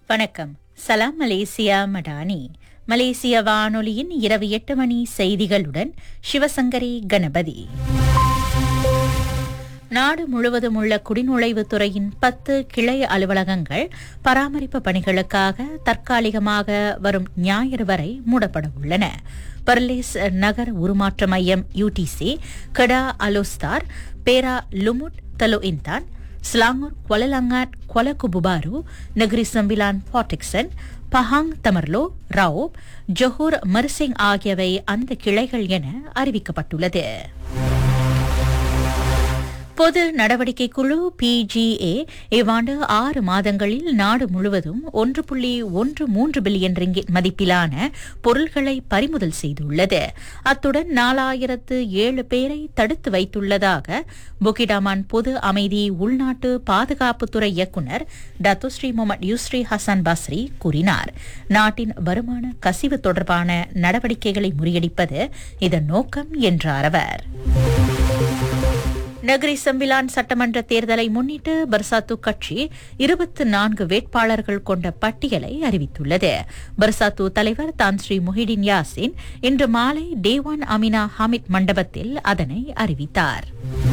வணக்கம் சலாம் மலேசியா மடானி மலேசிய வானொலியின் இரவு எட்டு மணி செய்திகளுடன் சிவசங்கரி கணபதி நாடு முழுவதும் உள்ள குடிநுழைவுத் துறையின் பத்து கிளை அலுவலகங்கள் பராமரிப்பு பணிகளுக்காக தற்காலிகமாக வரும் ஞாயிறு வரை மூடப்பட உள்ளன பர்லேஸ் நகர் உருமாற்ற மையம் UTC Kedah Alor Setar Perak Lumut Teluk Intan Selangor Kuala Langat Kuala Kubu Bharu Negeri Sembilan Port Dickson Pahang Temerloh Raub Johor Mersing ஆகியவை அந்த கிளைகள் என அறிவிக்கப்பட்டுள்ளது பொது நடவடிக்கை குழு பிஜிஏ இவ்வாண்டு ஆறு மாதங்களில் நாடு முழுவதும் ஒன்று புள்ளி ஒன்று மூன்று பில்லியன் ரிங்கிட் மதிப்பிலான பொருள்களை பறிமுதல் செய்துள்ளது அத்துடன் நாலாயிரத்து ஏழு பேரை தடுத்து வைத்துள்ளதாக புகிடாமான் பொது அமைதி உள்நாட்டு பாதுகாப்புத்துறை இயக்குநர் Datuk Seri Mohamad Yusri Hassan Basri கூறினார் நாட்டின் வருமான கசிவு தொடர்பான நடவடிக்கைகளை முறியடிப்பது இதன் நோக்கம் என்றார் அவர் நகரி சம்பிலான் சட்டமன்ற தேர்தலை முன்னிட்டு பர்சாத்து கட்சி இருபத்தி நான்கு வேட்பாளர்கள் கொண்ட பட்டியலை அறிவித்துள்ளது பர்சாத்து தலைவர் தான் ஸ்ரீ முஹிடின் யாசின் இன்று மாலை டேவான் அமினா ஹாமித் மண்டபத்தில் அதனை அறிவித்தார்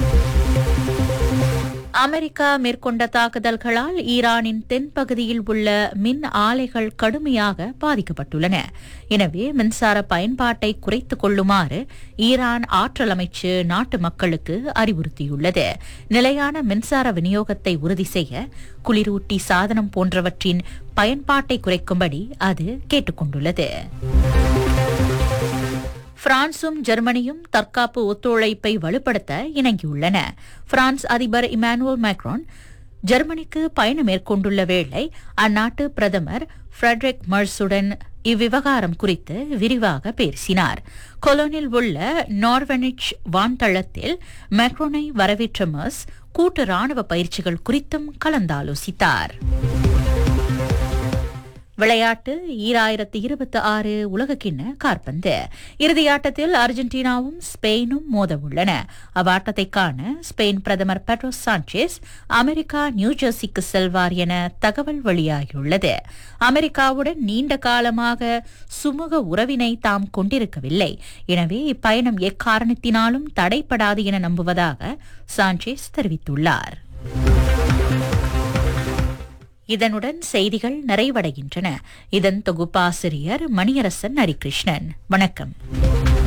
அமெரிக்கா மேற்கொண்ட தாக்குதல்களால் ஈரானின் தென்பகுதியில் உள்ள மின் ஆலைகள் கடுமையாக பாதிக்கப்பட்டுள்ளன எனவே மின்சார பயன்பாட்டை குறைத்துக் கொள்ளுமாறு ஈரான் ஆற்றல் அமைச்சு நாட்டு மக்களுக்கு அறிவுறுத்தியுள்ளது நிலையான மின்சார விநியோகத்தை உறுதி செய்ய குளிரூட்டி சாதனம் போன்றவற்றின் பயன்பாட்டை குறைக்கும்படி அது கேட்டுக் கொண்டுள்ளது பிரான்சும் ஜெர்மனியும் தற்காப்பு ஒத்துழைப்பை வலுப்படுத்த இணங்கியுள்ளன பிரான்ஸ் அதிபர் இமானுவல் மேக்ரோன் ஜெர்மனிக்கு பயணம் மேற்கொண்டுள்ள வேளை அந்நாட்டு பிரதமர் ஃபிரெட்ரிக் மர்ஸுடன் இவ்விவகாரம் குறித்து விரிவாக பேசினார் கொலோனில் உள்ள நார்வெனிச் வான்தளத்தில் மேக்ரோனை வரவேற்ற மர்ஸ் கூட்டு ராணுவ பயிற்சிகள் குறித்தும் கலந்தாலோசித்தார் விளையாட்டு ஈராயிரத்தி இருபத்தி ஆறு உலகக்கிண்ண காற்பந்து இறுதியாட்டத்தில் அர்ஜென்டினாவும் ஸ்பெயினும் மோத உள்ளன அவ்வாட்டத்தை காண ஸ்பெயின் பிரதமர் பெட்ரோஸ் சாnchez அமெரிக்கா நியூஜெர்சிக்கு செல்வார் என தகவல் வெளியாகியுள்ளது அமெரிக்காவுடன் நீண்ட காலமாக சுமூக உறவினை தாம் கொண்டிருக்கவில்லை எனவே இப்பயணம் எக்காரணத்தினாலும் தடைப்படாது என நம்புவதாக சாnchez தெரிவித்துள்ளார் இதனுடன் செய்திகள் நிறைவடைகின்றன இதன் தொகுப்பாசிரியர் மணியரசன் ஹரிகிருஷ்ணன் வணக்கம்